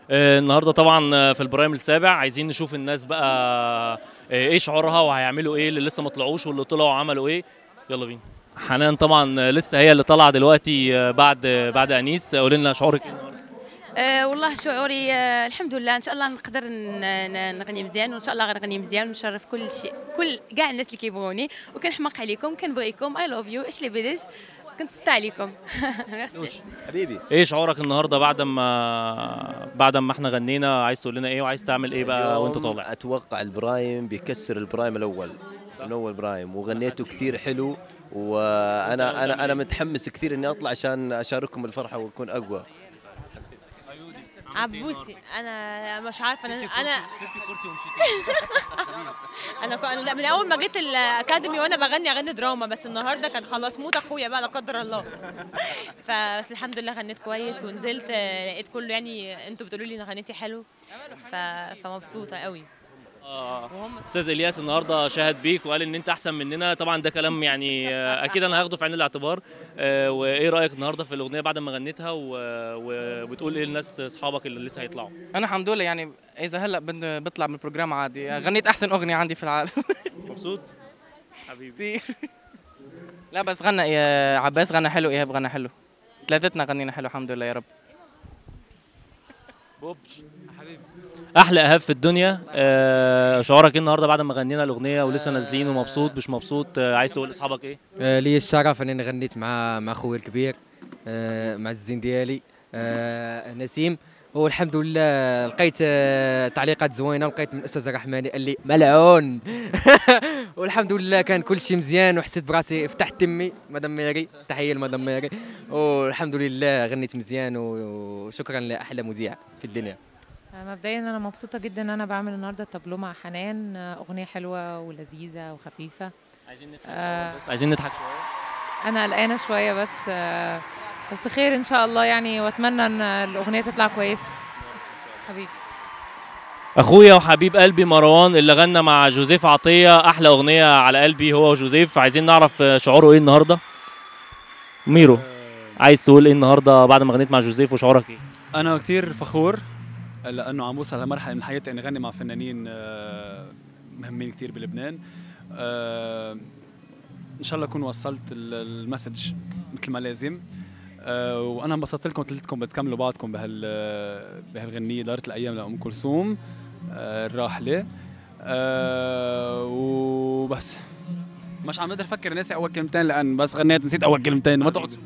آه، النهارده طبعا آه، في البرايم السابع عايزين نشوف الناس بقى آه، ايه شعورها وهيعملوا ايه اللي لسه ما طلعوش واللي طلعوا عملوا ايه يلا بينا حنان طبعا آه، لسه هي اللي طالعه دلوقتي آه، بعد آه، بعد انيس قولي لنا شعورك ايه النهارده أه والله شعوري أه الحمد لله ان شاء الله نقدر ن- ن- نغني مزيان وان شاء الله غنغني مزيان ونشرف كل شيء كل كاع الناس اللي كيبغوني وكنحماق عليكم كنبغيكم اي لاف يو ايش اللي بدش كنتسطى عليكم ميرسي حبيبي ايه شعورك النهارده بعد ما بعد ما احنا غنينا عايز تقول لنا ايه وعايز تعمل ايه بقى وانت اليوم طالع اتوقع البرايم بيكسر البرايم الاول من اول برايم وغنيته كثير حلو وانا انا انا متحمس كثير اني اطلع عشان اشارككم الفرحه واكون اقوى عبوسي انا مش عارفه انا انا سبتي الكرسي ومشيتي انا كو- أنا من اول ما جيت الاكاديمي وانا بغني اغني دراما بس النهارده كان خلاص موت اخويا بقى لا قدر الله فبس الحمد لله غنيت كويس ونزلت آه، لقيت كله يعني انتوا بتقولوا لي ان غنيتي حلو ف... فمبسوطه قوي آه. وهم استاذ الياس النهارده شاهد بيك وقال ان انت احسن مننا طبعا ده كلام يعني آه، اكيد انا هاخده في عين الاعتبار آه، وايه رايك النهارده في الاغنيه بعد ما غنيتها و- وبتقول ايه للناس اصحابك اللي لسه هيطلعوا انا الحمد لله يعني اذا هلا بن- بطلع من البروجرام عادي غنيت احسن اغنيه عندي في العالم مبسوط حبيبي كثير لا بس غنى يا عباس غنى حلو ايهاب غنى حلو ثلاثتنا غنينا حلو الحمد لله يا رب احلى ايهاب في الدنيا آه، شعورك ايه النهارده بعد ما غنينا الاغنيه ولسه نازلين ومبسوط مش مبسوط آه، عايز تقول لاصحابك ايه آه، لي الشرف انني غنيت مع مع خويا الكبير آه، مع الزين ديالي آه، نسيم والحمد لله لقيت آه، تعليقات زوينه ولقيت من الاستاذ الرحماني قال لي ملعون والحمد لله كان كل شيء مزيان وحسيت براسي فتحت تمي مدام ميري تحيه لمدام ميري والحمد لله غنيت مزيان وشكرا لاحلى مذيع في الدنيا مبدئيا انا مبسوطه جدا ان انا بعمل النهارده التابلو مع حنان اغنيه حلوه ولذيذه وخفيفه عايزين نضحك آه. بس عايزين نضحك شويه انا قلقانه شويه بس آه، بس خير ان شاء الله يعني واتمنى ان الاغنيه تطلع كويسه حبيبي اخويا وحبيب قلبي مروان اللي غنى مع جوزيف عطيه احلى اغنيه على قلبي هو وجوزيف عايزين نعرف آه، شعوره ايه النهارده ميرو عايز تقول ايه النهارده بعد ما غنيت مع جوزيف وشعورك ايه انا كثير فخور لانه عم بوصل لمرحله من حياتي اني اغني مع فنانين آه، مهمين كثير بلبنان آه، ان شاء الله اكون وصلت ال- المسج مثل ما لازم آه، وانا انبسطت لكم قلت بتكملوا بعضكم بهال بهالغنيه دارت الايام لام كلثوم آه، الراحله آه، وبس مش عم اقدر افكر ناسي اول كلمتين لان بس غنيت نسيت اول كلمتين ما تقعد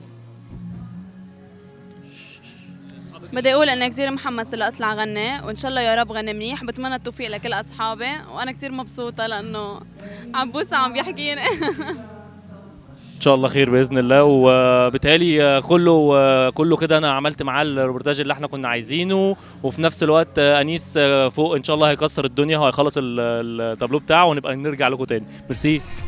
بدي اقول اني كثير محمس لاطلع غني وان شاء الله يا رب غني منيح بتمنى التوفيق لكل اصحابي وانا كثير مبسوطه لانه عبوسه عم بيحكيني ان شاء الله خير باذن الله وبالتالي آه، كله آه، كله كده انا عملت معاه الريبورتاج اللي احنا كنا عايزينه وفي نفس الوقت آه، انيس آه، فوق ان شاء الله هيكسر الدنيا وهيخلص ال- التابلو بتاعه ونبقى نرجع لكم تاني ميرسي